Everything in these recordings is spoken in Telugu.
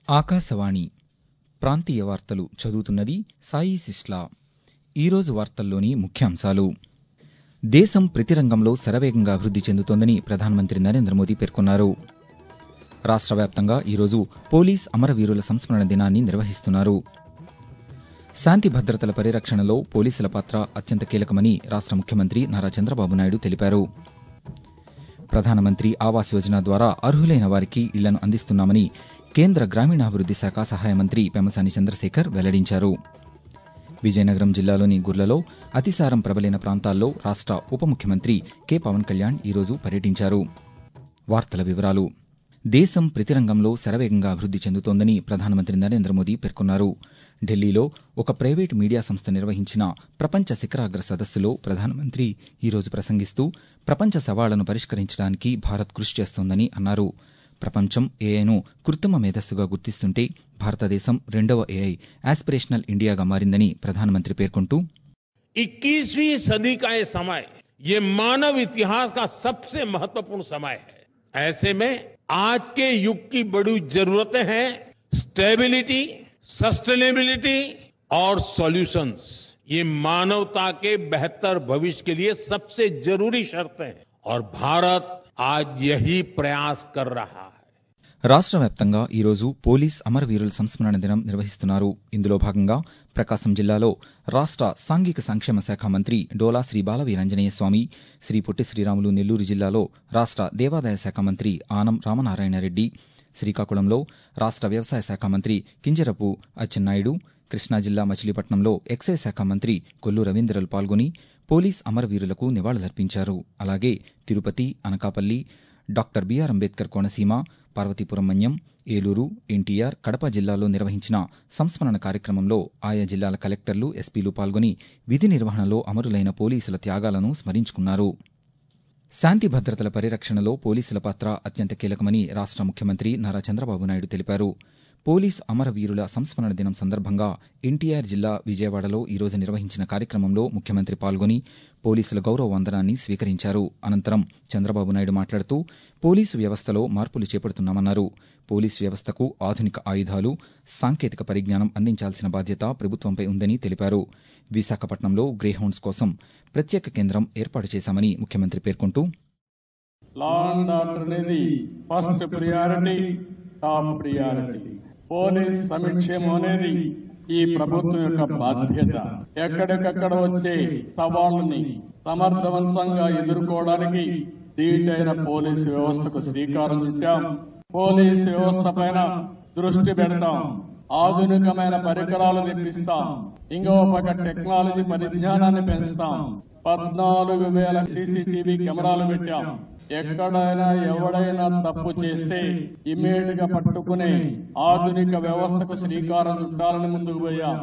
ఆకాశవాణి ప్రాంతీయ వార్తలు చదువుతున్నది సాయి సిస్లా ఈరోజు వార్తల్లోని ముఖ్యాంశాలు దేశం ప్రతి రంగంలో శరవేగంగా అభివృద్ది చెందుతోందని ప్రధానమంత్రి నరేంద్ర మోదీ పేర్కొన్నారు రాష్ట్ర వ్యాప్తంగా ఈరోజు పోలీస్ అమరవీరుల సంస్మరణ దినాన్ని నిర్వహిస్తున్నారు శాంతి భద్రతల పరిరక్షణలో పోలీసుల పాత్ర అత్యంత కీలకమని రాష్ట్ర ముఖ్యమంత్రి నారా చంద్రబాబు నాయుడు తెలిపారు ప్రధానమంత్రి ఆవాస్ యోజన ద్వారా అర్హులైన వారికి ఇళ్లను అందిస్తున్నామని కేంద్ర గ్రామీణాభివృద్ది శాఖ సహాయ మంత్రి పెమసాని చంద్రశేఖర్ వెల్లడించారు విజయనగరం జిల్లాలోని గుర్లలో అతిసారం ప్రబలిన ప్రాంతాల్లో రాష్ట్ర ఉప ముఖ్యమంత్రి కె పవన్ కళ్యాణ్ ఈరోజు పర్యటించారు వార్తల వివరాలు దేశం ప్రతి రంగంలో శరవేగంగా అభివృద్ది చెందుతోందని ప్రధానమంత్రి నరేంద్ర మోదీ పేర్కొన్నారు ఢిల్లీలో ఒక ప్రైవేటు మీడియా సంస్థ నిర్వహించిన ప్రపంచ శిఖరాగ్ర సదస్సులో ప్రధానమంత్రి ఈరోజు ప్రసంగిస్తూ ప్రపంచ సవాళ్లను పరిష్కరించడానికి భారత్ కృషి చేస్తోందని అన్నారు ప్రపంచం ఏఐను కృత్రిమ మేధస్సుగా గుర్తిస్తుంటే భారతదేశం రెండవ ఏఐ ఆస్పిరేషనల్ ఇండియాగా మారిందని ప్రధానమంత్రి పేర్కొంటూ 21वीं सदी का ये समय ये मानव इतिहास का सबसे महत्वपूर्ण समय है ऐसे में आज के युग की बड़ी जरूरतें हैं स्टेबिलिटी सस्टेनेबिलिटी और सॉल्यूशंस ये मानवता के बेहतर भविष्य के लिए सबसे जरूरी शर्तें हैं और भारत आज यही प्रयास कर रहा है రాష్ట్ర వ్యాప్తంగా ఈరోజు పోలీస్ అమరవీరుల సంస్మరణ దినం నిర్వహిస్తున్నారు ఇందులో భాగంగా ప్రకాశం జిల్లాలో రాష్ట్ర సాంఘిక సంక్షేమ శాఖ మంత్రి డోలా శ్రీ బాలవీరంజనేయ స్వామి శ్రీ పొట్టి శ్రీరాములు నెల్లూరు జిల్లాలో రాష్ట్ర దేవాదాయ శాఖ మంత్రి ఆనం రామనారాయణరెడ్డి శ్రీకాకుళంలో రాష్ట్ర వ్యవసాయ శాఖ మంత్రి కింజరపు అచ్చెన్నాయుడు కృష్ణా జిల్లా మచిలీపట్నంలో ఎక్సైజ్ శాఖ మంత్రి కొల్లు రవీంద్రలు పాల్గొని పోలీస్ అమరవీరులకు నివాళులర్పించారు అలాగే Tirupati Anakapalli doctor B R Ambedkar Konaseema Parvathipuram Manyam Eluru NTR Kadapa జిల్లాల్లో నిర్వహించిన సంస్మరణ కార్యక్రమంలో ఆయా జిల్లాల కలెక్టర్లు ఎస్పీలు పాల్గొని విధి నిర్వహణలో అమరులైన పోలీసుల త్యాగాలను స్మరించుకున్నారు శాంతి భద్రతల పరిరక్షణలో పోలీసుల పాత్ర అత్యంత కీలకమని రాష్ట్ర ముఖ్యమంత్రి నారా చంద్రబాబు నాయుడు తెలిపారు పోలీస్ అమరవీరుల సంస్మరణ దినం సందర్భంగా ఎన్టీఆర్ జిల్లా విజయవాడలో ఈరోజు నిర్వహించిన కార్యక్రమంలో ముఖ్యమంత్రి పాల్గొని పోలీసుల గౌరవ వందనాన్ని స్వీకరించారు అనంతరం చంద్రబాబు నాయుడు మాట్లాడుతూ పోలీసు వ్యవస్థలో మార్పులు చేపడుతున్నామన్నారు పోలీసు వ్యవస్థకు ఆధునిక ఆయుధాలు సాంకేతిక పరిజ్ఞానం అందించాల్సిన బాధ్యత ప్రభుత్వంపై ఉందని తెలిపారు విశాఖపట్నంలో గ్రేహౌండ్స్ కోసం ప్రత్యేక కేంద్రం ఏర్పాటు చేశామని ముఖ్యమంత్రి పేర్కొంటూ లా అండ్ ఆర్డర్ అనేది first priority top priority police సంక్షేమం అనేది ఈ ప్రభుత్వం యొక్క బాధ్యత ఎక్కడికక్కడ వచ్చే సవాళ్ళని సమర్థవంతంగా ఎదుర్కోవడానికి దీటైన పోలీసు వ్యవస్థకు శ్రీకారం చుట్టాం పోలీసు వ్యవస్థ పైన దృష్టి పెడతాం ఆధునికమైన పరికరాలు తెప్పిస్తాం ఇంకో పక్క టెక్నాలజీ పరిజ్ఞానాన్ని పెంచుతాం పద్నాలుగు వేల సీసీటీవీ కెమెరాలు పెట్టాం ఎక్కడైనా ఎవడైనా తప్పు చేస్తే ఇమీడియట్ గా పట్టుకునే ఆధునిక వ్యవస్థకు శ్రీకారం చుట్టాలని ముందుకు పోయాం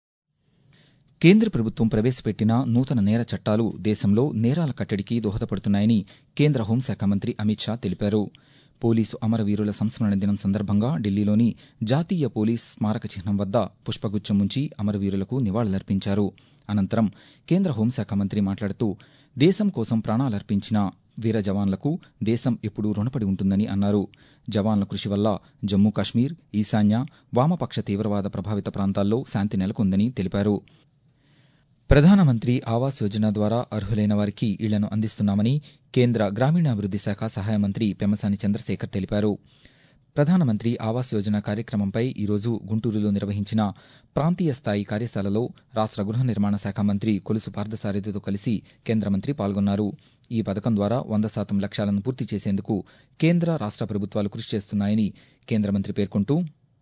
కేంద్ర ప్రభుత్వం ప్రవేశపెట్టిన నూతన నేర చట్టాలు దేశంలో నేరాల కట్టడికి దోహదపడుతున్నాయని కేంద్ర హోంశాఖ మంత్రి అమిత్ షా తెలిపారు పోలీసు అమరవీరుల సంస్మరణ దినం సందర్భంగా ఢిల్లీలోని జాతీయ పోలీస్ స్మారక చిహ్నం వద్ద పుష్పగుచ్చం ఉంచి అమరవీరులకు నివాళులర్పించారు అనంతరం కేంద్ర హోంశాఖ మంత్రి మాట్లాడుతూ దేశం కోసం ప్రాణాలర్పించిన వీర జవాన్లకు దేశం ఎప్పుడూ రుణపడి ఉంటుందని అన్నారు జవాన్ల కృషి వల్ల జమ్మూ కాశ్మీర్ ఈశాన్య వామపక్ష తీవ్రవాద ప్రభావిత ప్రాంతాల్లో శాంతి నెలకొందని తెలిపారు ప్రధానమంత్రి ఆవాస్ యోజన ద్వారా అర్హులైన వారికి ఇళ్లను అందిస్తున్నామని కేంద్ర గ్రామీణాభివృద్ది శాఖ సహాయ మంత్రి పెమసాని చంద్రశేఖర్ తెలిపారు ప్రధానమంత్రి ఆవాస్ యోజన కార్యక్రమంపై ఈరోజు గుంటూరులో నిర్వహించిన ప్రాంతీయ స్థాయి కార్యశాలలో రాష్ట్ర గృహ నిర్మాణ శాఖ మంత్రి కొలుసు పార్థసారథితో కలిసి కేంద్ర మంత్రి పాల్గొన్నారు ఈ పథకం ద్వారా వంద శాతం లక్ష్యాలను పూర్తి చేసేందుకు కేంద్ర రాష్ట్ర ప్రభుత్వాలు కృషి చేస్తున్నాయని కేంద్ర మంత్రి పేర్కొంటూ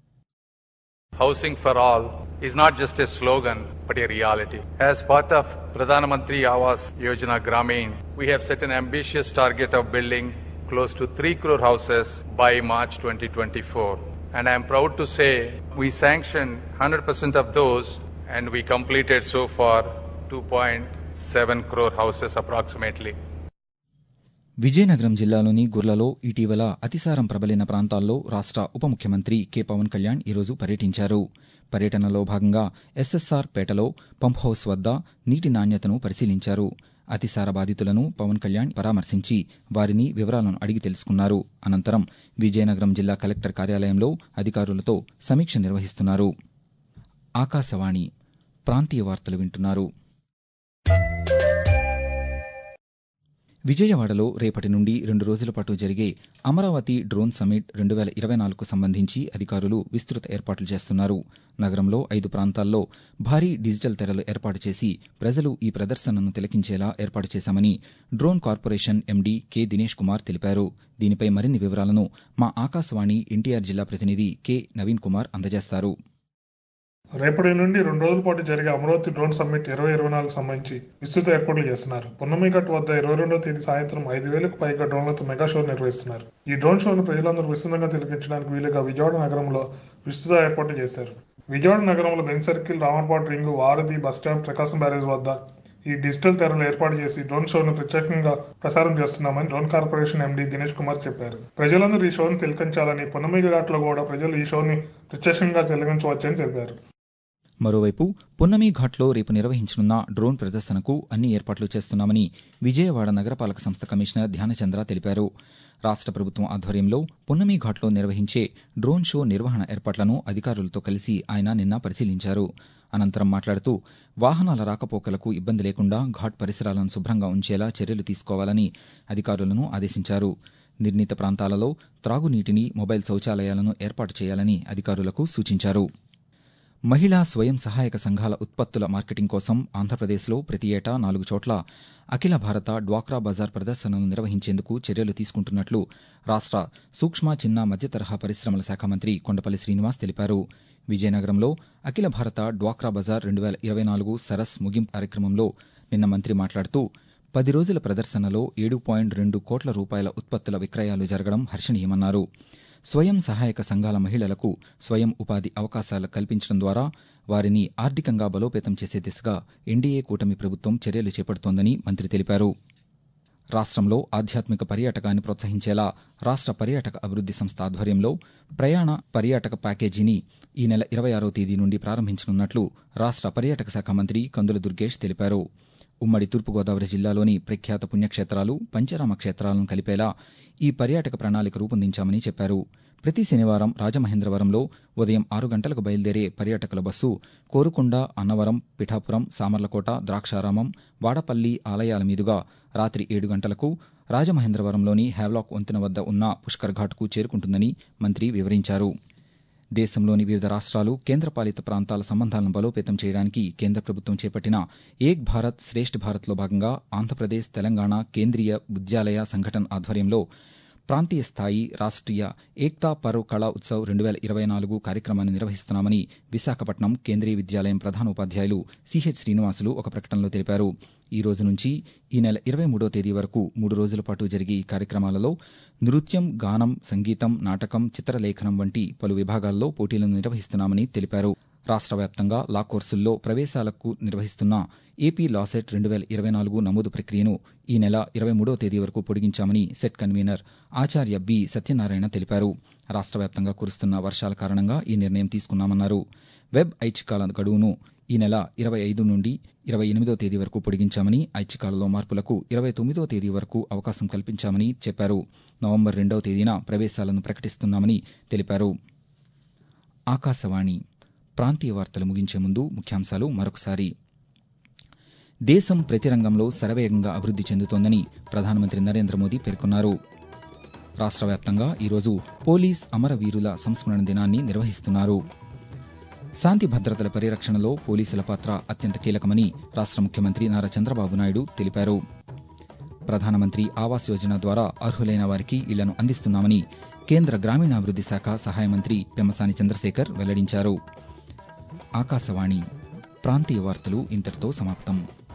Housing for all is not just a slogan, but a reality. As part of Pradhan Mantri Awas Yojana Gramin, we have set an ambitious target of building close to 3 crore houses by March 2024. And I am proud to say we sanctioned 100% of those and we completed so far 2.7 crore houses approximately. Vizianagaram జిల్లాలోని గుర్లలో ఇటీవల అతిసారం ప్రబలిన ప్రాంతాల్లో రాష్ట్ర ఉప ముఖ్యమంత్రి కె పవన్ కళ్యాణ్ ఈరోజు పర్యటించారు పర్యటనలో భాగంగా ఎస్ఎస్ఆర్ పేటలో పంప్ హౌస్ వద్ద నీటి నాణ్యతను పరిశీలించారు అతిసార బాధితులను పవన్ కళ్యాణ్ పరామర్శించి వారిని వివరాలను అడిగి తెలుసుకున్నారు అనంతరం విజయనగరం జిల్లా కలెక్టర్ కార్యాలయంలో అధికారులతో సమీక్ష నిర్వహిస్తున్నారు ఆకాశవాణి ప్రాంతీయ వార్తలు వింటున్నారు విజయవాడలో రేపటి నుండి రెండు రోజుల పాటు జరిగే అమరావతి డ్రోన్ సమ్మిట్ రెండు వేల ఇరవై నాలుగుకు సంబంధించి అధికారులు విస్తృత ఏర్పాట్లు చేస్తున్నారు నగరంలో ఐదు ప్రాంతాల్లో భారీ డిజిటల్ తెరలు ఏర్పాటు చేసి ప్రజలు ఈ ప్రదర్శనను తిలకించేలా ఏర్పాటు చేశామని drone corporation MD K Dinesh Kumar తెలిపారు దీనిపై మరిన్ని వివరాలను మా ఆకాశవాణి ఎన్టీఆర్ జిల్లా ప్రతినిధి కె నవీన్ కుమార్ అందజేస్తారు రేపటి నుండి రెండు రోజుల పాటు జరిగే అమరావతి డ్రోన్ సమ్మిట్ ఇరవై ఇరవై నాలుగు సంబంధించి విస్తృత ఏర్పాట్లు చేస్తున్నారు పున్నమిఘట్ వద్ద ఇరవై రెండవ తేదీ సాయంత్రం ఐదు వేలకు పైగా డ్రోన్లతో మెగా షో నిర్వహిస్తున్నారు ఈ డ్రోన్ షోను ప్రజలందరూ విస్తృతంగా తిలకించడానికి వీలుగా విజయవాడ నగరంలో విస్తృత ఏర్పాట్లు చేశారు విజయవాడ నగరంలో బెంచ్ సర్కిల్ రామర్పాటు ring Varadhi bus stand Prakasam barrage వద్ద ఈ డిజిటల్ తెరలు ఏర్పాటు చేసి డ్రోన్ షోను ప్రత్యేకంగా ప్రసారం చేస్తున్నామని drone corporation MD Dinesh Kumar చెప్పారు ప్రజలందరూ ఈ షోను తిలకించాలని పున్నమిఘ ఘాట్లో కూడా ప్రజలు ఈ షోని ప్రత్యక్షంగా తిలకించవచ్చని తెలిపారు మరోవైపు పున్నమి ఘాట్లో రేపు నిర్వహించనున్న డ్రోన్ ప్రదర్శనకు అన్ని ఏర్పాట్లు చేస్తున్నామని విజయవాడ నగరపాలక సంస్థ కమిషనర్ ధ్యానచంద్ర తెలిపారు రాష్ట ప్రభుత్వం ఆధ్వర్యంలో పున్నమి ఘాట్లో నిర్వహించే డ్రోన్ షో నిర్వహణ ఏర్పాట్లను అధికారులతో కలిసి ఆయన నిన్న పరిశీలించారు అనంతరం మాట్లాడుతూ వాహనాల రాకపోకలకు ఇబ్బంది లేకుండా ఘాట్ పరిసరాలను శుభ్రంగా ఉంచేలా చర్యలు తీసుకోవాలని అధికారులను ఆదేశించారు నిర్ణీత ప్రాంతాలలో త్రాగునీటిని మొబైల్ శౌచాలయాలను ఏర్పాటు చేయాలని అధికారులకు సూచించారు మహిళా స్వయం సహాయక సంఘాల ఉత్పత్తుల మార్కెటింగ్ కోసం ఆంధ్రప్రదేశ్లో ప్రతి ఏటా నాలుగు చోట్ల అఖిల భారత డ్వాక్రా బజార్ ప్రదర్శనను నిర్వహించేందుకు చర్యలు తీసుకుంటున్నట్లు రాష్ట సూక్ష్మ చిన్న మధ్యతరహా పరిశ్రమల శాఖ మంత్రి కొండపల్లి శ్రీనివాస్ తెలిపారు విజయనగరంలో అఖిల భారత డ్వాక్రా బజార్ రెండు వేల ఇరవై నాలుగు సరస్ ముగింపు కార్యక్రమంలో నిన్న మంత్రి మాట్లాడుతూ పది రోజుల ప్రదర్శనలో ఏడు పాయింట్ రెండు కోట్ల రూపాయల ఉత్పత్తుల విక్రయాలు జరగడం హర్షణీయమన్నారు స్వయం సహాయక సంఘాల మహిళలకు స్వయం ఉపాధి అవకాశాలు కల్పించడం ద్వారా వారిని ఆర్థికంగా బలోపేతం చేసే దిశగా ఎన్డీఏ కూటమి ప్రభుత్వం చర్యలు చేపడుతోందని మంత్రి తెలిపారు రాష్ట్రంలో ఆధ్యాత్మిక పర్యాటకాన్ని ప్రోత్సహించేలా రాష్ట్ర పర్యాటక అభివృద్ది సంస్థ ఆధ్వర్యంలో ప్రయాణ పర్యాటక ప్యాకేజీని ఈ నెల ఇరవై ఆరో తేదీ నుండి ప్రారంభించనున్నట్లు రాష్ట్ర పర్యాటక శాఖ మంత్రి కందుల దుర్గేష్ తెలిపారు ఉమ్మడి తూర్పుగోదావరి జిల్లాలోని ప్రఖ్యాత పుణ్యక్షేత్రాలు పంచరామ క్షేత్రాలను కలిపేలా ఈ పర్యాటక ప్రణాళిక రూపొందించామని చెప్పారు ప్రతి శనివారం రాజమహేంద్రవరంలో ఉదయం ఆరు గంటలకు బయలుదేరే పర్యాటకుల బస్సు కోరుకొండ అన్నవరం పిఠాపురం సామర్లకోట ద్రాక్షారామం వాడపల్లి ఆలయాల మీదుగా రాత్రి ఏడు గంటలకు రాజమహేంద్రవరంలోని హ్యావ్లాక్ వంతెన వద్ద ఉన్న పుష్కర్ ఘాట్కు చేరుకుంటుందని మంత్రి వివరించారు దేశంలోని వివిధ రాష్ట్రాలు కేంద్రపాలిత ప్రాంతాల సంబంధాలను బలోపేతం చేయడానికి కేంద్ర ప్రభుత్వం చేపట్టిన ఏక్ భారత్ శ్రేష్ఠ్ భారత్లో భాగంగా ఆంధ్రప్రదేశ్ తెలంగాణ కేంద్రీయ విద్యాలయ సంఘటన్ ఆధ్వర్యంలో ప్రాంతీయ స్థాయి రాష్ట్రీయ ఏక్తా పర్వ్ కళా ఉత్సవ్ రెండు వేల ఇరవై నాలుగు కార్యక్రమాన్ని నిర్వహిస్తున్నామని విశాఖపట్నం కేంద్రీయ విద్యాలయం ప్రధాన ఉపాధ్యాయులు సిహెచ్ శ్రీనివాసులు ఒక ప్రకటనలో తెలిపారు ఈ రోజు నుంచి ఈ నెల ఇరవై మూడో తేదీ వరకు మూడు రోజుల పాటు జరిగే ఈ కార్యక్రమాలలో నృత్యం గానం సంగీతం నాటకం చిత్రలేఖనం వంటి పలు విభాగాల్లో పోటీలను నిర్వహిస్తున్నామని తెలిపారు రాష్ట్ర వ్యాప్తంగా లా కోర్సుల్లో ప్రవేశాలకు నిర్వహిస్తున్న ఏపీ లాసెట్ రెండు వేల ఇరవై నాలుగు నమోదు ప్రక్రియను ఈ నెల ఇరవై మూడో తేదీ వరకు పొడిగించామని సెట్ కన్వీనర్ ఆచార్య బి సత్యనారాయణ తెలిపారు రాష్ట్ర వ్యాప్తంగా కురుస్తున్న వర్షాల కారణంగా ఈ నిర్ణయం తీసుకున్నామన్నారు వెబ్ ఐచ్ఛికాల గడువును ఈ నెల ఇరవై ఐదు నుండి ఇరవై ఎనిమిదో తేదీ వరకు పొడిగించామని ఐచ్ఛికాలలో మార్పులకు ఇరవై తొమ్మిదో తేదీ వరకు అవకాశం కల్పించామని చెప్పారు నవంబర్ రెండవ తేదీన ప్రవేశాలను ప్రకటిస్తున్నామని తెలిపారు ఆకాశవాణి ప్రాంతీయ వార్తలు ముగించే ముందు ముఖ్యాంశాలు మరొకసారి దేశం ప్రతి రంగంలో శరవేగంగా అభివృద్ది చెందుతోందని ప్రధానమంత్రి నరేంద్ర మోదీ పేర్కొన్నారు రాష్ట్ర వ్యాప్తంగా ఈరోజు పోలీస్ అమరవీరుల సంస్మరణ దినాన్ని నిర్వహిస్తున్నారు శాంతి భద్రతల పరిరక్షణలో పోలీసుల పాత్ర అత్యంత కీలకమని రాష్ట్ర ముఖ్యమంత్రి నారా చంద్రబాబు నాయుడు తెలిపారు ప్రధానమంత్రి ఆవాస్ యోజన ద్వారా అర్హులైన వారికి ఇళ్లను అందిస్తున్నామని కేంద్ర గ్రామీణాభివృద్ది శాఖ సహాయ మంత్రి పెమ్మసాని చంద్రశేఖర్ వెల్లడించారు ఆకాశవాణి ప్రాంతీయ వార్తలు ఇంతటితో సమాప్తం